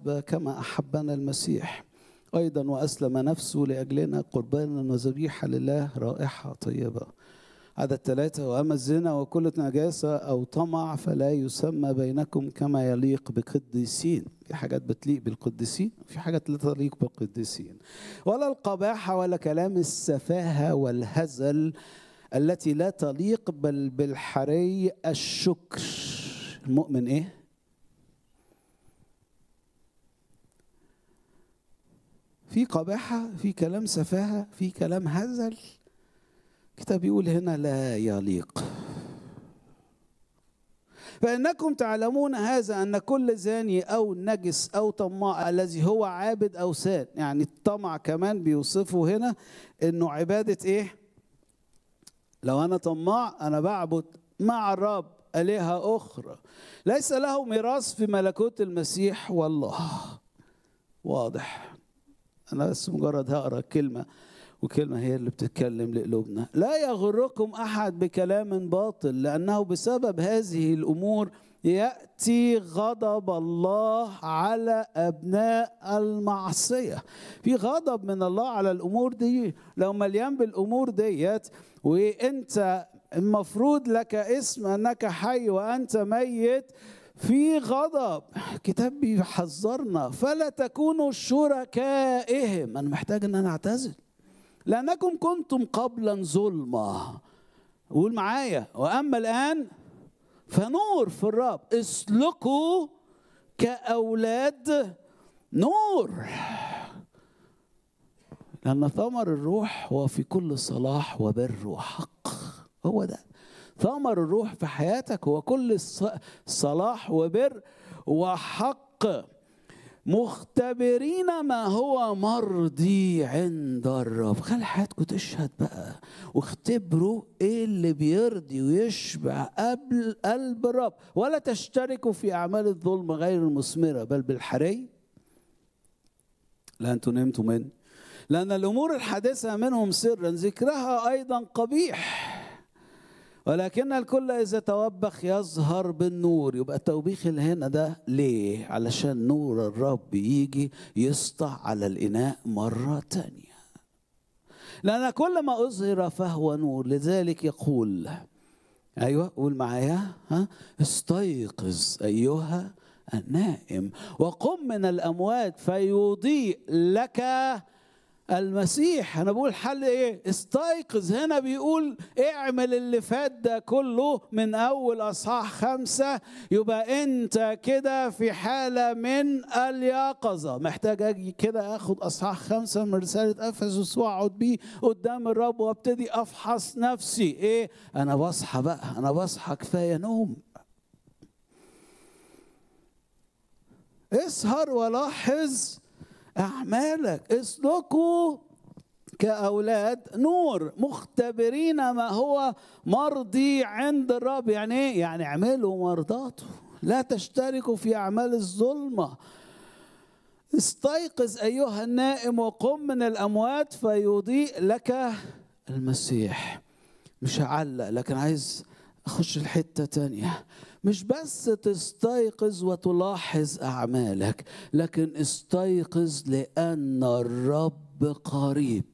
أحب كما أحبنا المسيح أيضا وأسلم نفسه لأجلنا قربانا وذبيحة لله رائحة طيبة عدد ثلاثة وأما الزنا وكل نجاسة أو طمع فلا يسمى بينكم كما يليق بقديسين في حاجات بتليق بالقديسين في حاجات لا تليق بالقديسين ولا القباحة ولا كلام السفاهة والهزل التي لا تليق بل بالحري الشكر المؤمن ايه في قباحة في كلام سفاهة في كلام هزل كتاب يقول هنا لا يليق فإنكم تعلمون هذا أن كل زاني أو نجس أو طماع الذي هو عابد أوثان يعني الطمع كمان بيوصفه هنا إنه عبادة إيه؟ لو أنا طماع أنا بعبد مع الرب آلهة أخرى ليس له ميراث في ملكوت المسيح والله واضح أنا بس مجرد هقرأ كلمة وكلمة هي اللي بتتكلم لقلوبنا لا يغركم أحد بكلام باطل لأنه بسبب هذه الأمور يأتي غضب الله على أبناء المعصية في غضب من الله على الأمور دي لو مليان بالأمور ديت وانت المفروض لك اسم انك حي وانت ميت في غضب كتاب بيحذرنا فلا تكونوا شركائهم انا محتاج ان انا اعتزل لانكم كنتم قبلا ظلمه قول معايا واما الان فنور في الرب اسلكوا كاولاد نور لأن ثمر الروح هو في كل صلاح وبر وحق هو ده ثمر الروح في حياتك هو كل صلاح وبر وحق مختبرين ما هو مرضي عند الرب خلي حياتكم تشهد بقى واختبروا ايه اللي بيرضي ويشبع قبل قلب الرب ولا تشتركوا في اعمال الظلم غير المثمره بل بالحري لا انتم نمتوا مني لأن الأمور الحادثة منهم سرا ذكرها أيضا قبيح ولكن الكل إذا توبخ يظهر بالنور يبقى التوبيخ اللي هنا ده ليه؟ علشان نور الرب يجي يسطع على الإناء مرة تانية لأن كل ما أظهر فهو نور لذلك يقول أيوة قول معايا ها استيقظ أيها النائم وقم من الأموات فيضيء لك المسيح انا بقول حل ايه استيقظ هنا بيقول اعمل اللي فات ده كله من اول اصحاح خمسة يبقى انت كده في حالة من اليقظة محتاج اجي كده اخد اصحاح خمسة من رسالة افسس واقعد بيه قدام الرب وابتدي افحص نفسي ايه انا بصحى بقى انا بصحى كفاية نوم اسهر ولاحظ أعمالك اسلكوا كأولاد نور مختبرين ما هو مرضي عند الرب يعني إيه؟ يعني اعملوا مرضاته لا تشتركوا في أعمال الظلمة استيقظ أيها النائم وقم من الأموات فيضيء لك المسيح مش هعلق لكن عايز أخش الحتة تانية مش بس تستيقظ وتلاحظ أعمالك لكن استيقظ لأن الرب قريب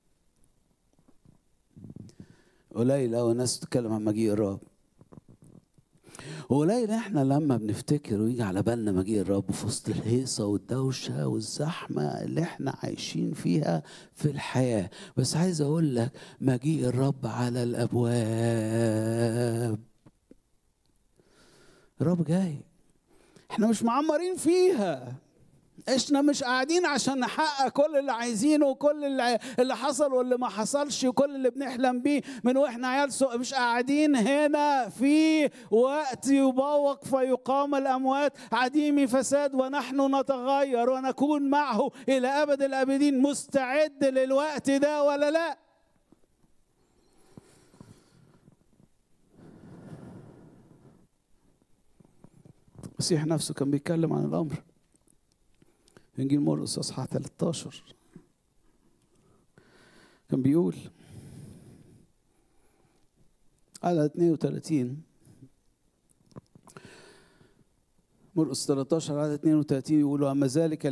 قليل أوي ناس تتكلم عن مجيء الرب قليل احنا لما بنفتكر ويجي على بالنا مجيء الرب في وسط الهيصة والدوشة والزحمة اللي احنا عايشين فيها في الحياة بس عايز اقول لك مجيء الرب على الابواب الرب جاي احنا مش معمرين فيها احنا مش قاعدين عشان نحقق كل اللي عايزينه وكل اللي, اللي حصل واللي ما حصلش وكل اللي بنحلم بيه من واحنا عيال سوء مش قاعدين هنا في وقت يبوق فيقام الاموات عديم فساد ونحن نتغير ونكون معه الى ابد الابدين مستعد للوقت ده ولا لا المسيح نفسه كان بيتكلم عن الامر انجيل مرقس اصحاح 13 كان بيقول على 32 مرقس 13 عدد 32 يقولوا اما ذلك